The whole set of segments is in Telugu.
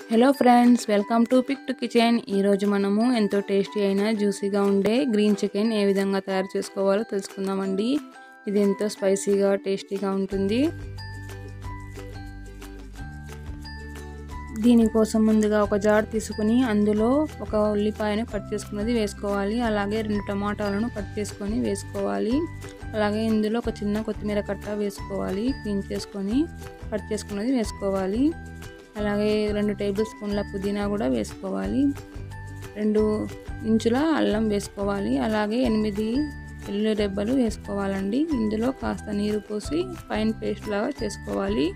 hello friends welcome to pick to kitchen ఈరోజు మనము ఎంతో టేస్టీ అయిన జ్యూసీగా ఉండే గ్రీన్ చికెన్ ఏ విధంగా తయారు చేసుకోవాలో తెలుసుకుందామండి ఇది ఎంతో స్పైసీగా టేస్టీగా ఉంటుంది దీనికోసం ముందుగా ఒక జార్ తీసుకుని అందులో ఒక ఉల్లిపాయను కట్ చేసుకున్నది వేసుకోవాలి అలాగే రెండు టమాటాలను కట్ చేసుకొని వేసుకోవాలి అలాగే ఇందులో ఒక చిన్న కొత్తిమీర కట్ట వేసుకోవాలి క్లీన్ చేసుకొని కట్ చేసుకున్నది వేసుకోవాలి అలాగే రెండు టేబుల్ స్పూన్ల పుదీనా కూడా వేసుకోవాలి రెండు ఇంచుల అల్లం వేసుకోవాలి అలాగే ఎనిమిది వెల్లుల్లి రెబ్బలు వేసుకోవాలండి ఇందులో కాస్త నీరు పోసి ఫైన్ పేస్ట్ లాగా చేసుకోవాలి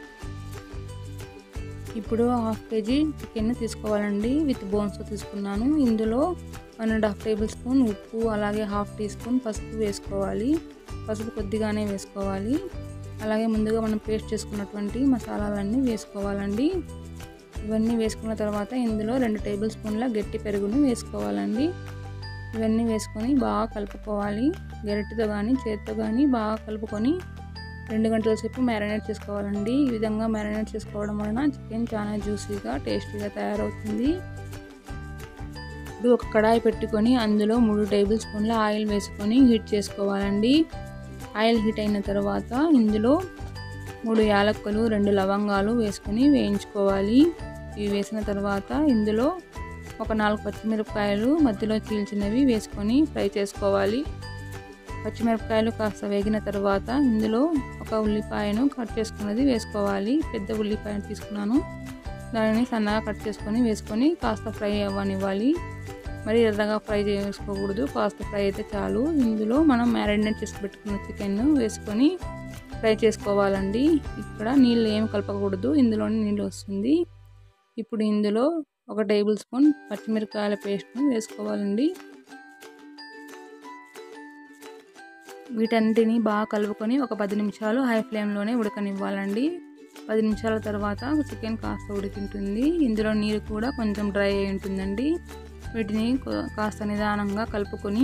ఇప్పుడు హాఫ్ కేజీ చికెన్ తీసుకోవాలండి విత్ బోన్స్ తీసుకున్నాను ఇందులో one and half tablespoon ఉప్పు అలాగే హాఫ్ టీ స్పూన్ పసుపు వేసుకోవాలి పసుపు కొద్దిగానే వేసుకోవాలి అలాగే ముందుగా మనం పేస్ట్ చేసుకున్నటువంటి మసాలాలన్నీ వేసుకోవాలండి ఇవన్నీ వేసుకున్న తర్వాత ఇందులో రెండు టేబుల్ స్పూన్ల గట్టి పెరుగును వేసుకోవాలండి ఇవన్నీ వేసుకొని బాగా కలుపుకోవాలి గరిటెతో కానీ చేతితో కానీ బాగా కలుపుకొని రెండు గంటల సేపు మ్యారినేట్ చేసుకోవాలండి ఈ విధంగా మ్యారినేట్ చేసుకోవడం వలన చికెన్ చాలా జ్యూసీగా టేస్టీగా తయారవుతుంది ఇప్పుడు ఒక కడాయి పెట్టుకొని అందులో మూడు టేబుల్ స్పూన్ల ఆయిల్ వేసుకొని హీట్ చేసుకోవాలండి ఆయిల్ హీట్ అయిన తర్వాత ఇందులో మూడు యాలక్కలు రెండు లవంగాలు వేసుకొని వేయించుకోవాలి ఇవి వేసిన తర్వాత ఇందులో ఒక నాలుగు పచ్చిమిరపకాయలు మధ్యలో చీల్చినవి వేసుకొని ఫ్రై చేసుకోవాలి పచ్చిమిరపకాయలు కాస్త వేగిన తర్వాత ఇందులో ఒక ఉల్లిపాయను కట్ చేసుకున్నది వేసుకోవాలి పెద్ద ఉల్లిపాయను తీసుకున్నాను దానిని సన్నగా కట్ చేసుకొని వేసుకొని కాస్త ఫ్రై అవ్వనివ్వాలి మరి ఎర్రగా ఫ్రై చేసుకోకూడదు కాస్త ఫ్రై అయితే చాలు ఇందులో మనం మ్యారినేట్ చేసి పెట్టుకున్న చికెన్ వేసుకొని ఫ్రై చేసుకోవాలండి ఇక్కడ నీళ్ళు ఏమి కలపకూడదు ఇందులోనే నీళ్ళు వస్తుంది ఇప్పుడు ఇందులో ఒక టేబుల్ స్పూన్ పచ్చిమిరపకాయల పేస్ట్ను వేసుకోవాలండి వీటన్నిటిని బాగా కలుపుకొని ఒక పది నిమిషాలు హై ఫ్లేమ్లోనే ఉడకనివ్వాలండి పది నిమిషాల తర్వాత చికెన్ కాస్త ఉడికింటుంది ఇందులో నీరు కూడా కొంచెం డ్రై అయి ఉంటుందండి వీటిని కాస్త నిదానంగా కలుపుకొని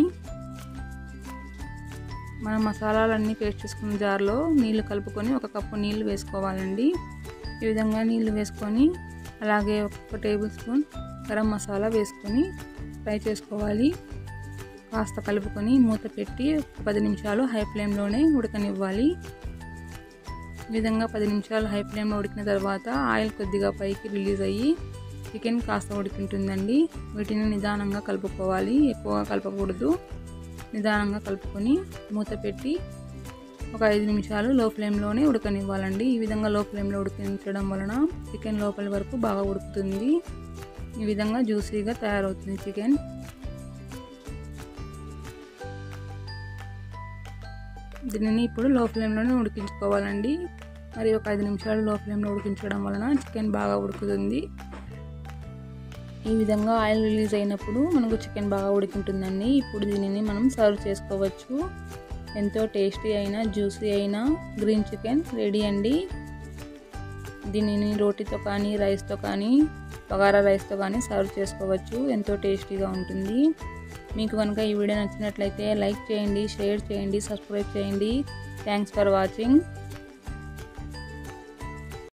మన మసాలాలన్నీ పేస్ట్ చేసుకున్న జార్లో నీళ్లు కలుపుకొని ఒక కప్పు నీళ్లు వేసుకోవాలండి ఈ విధంగా నీళ్లు వేసుకొని అలాగే ఒక టేబుల్ స్పూన్ గరం మసాలా వేసుకొని ఫ్రై చేసుకోవాలి కాస్త కలుపుకొని మూత పెట్టి పది నిమిషాలు హై ఫ్లేమ్లోనే ఉడకనివ్వాలి ఈ విధంగా పది నిమిషాలు హై ఫ్లేమ్లో ఉడికిన తర్వాత ఆయిల్ కొద్దిగా పైకి రిలీజ్ అయ్యి చికెన్ కాస్త ఉడికింటుందండి వీటిని నిదానంగా కలుపుకోవాలి ఎక్కువగా కలపకూడదు నిదానంగా కలుపుకొని మూత పెట్టి ఒక ఐదు నిమిషాలు లో ఫ్లేమ్లోనే ఉడకనివ్వాలండి ఈ విధంగా లో ఫ్లేమ్లో ఉడికించడం వలన చికెన్ లోపలి వరకు బాగా ఉడుకుతుంది ఈ విధంగా జ్యూసీగా తయారవుతుంది చికెన్ దీనిని ఇప్పుడు లో ఫ్లేమ్లోనే ఉడికించుకోవాలండి మరి ఒక ఐదు నిమిషాలు లో ఫ్లేమ్లో ఉడికించడం వలన చికెన్ బాగా ఉడుకుతుంది ఈ విధంగా ఆయిల్ రిలీజ్ అయినప్పుడు మనకు చికెన్ బాగా ఉడికింటుందండి ఇప్పుడు దీనిని మనం సర్వ్ చేసుకోవచ్చు ఎంతో టేస్టీ అయిన జ్యూసీ అయిన గ్రీన్ చికెన్ రెడీ అండి దీనిని రోటీతో కానీ రైస్తో కానీ బగారా రైస్తో కానీ సర్వ్ చేసుకోవచ్చు ఎంతో టేస్టీగా ఉంటుంది మీకు కనుక ఈ వీడియో నచ్చినట్లయితే లైక్ చేయండి షేర్ చేయండి సబ్స్క్రైబ్ చేయండి థ్యాంక్స్ ఫర్ వాచింగ్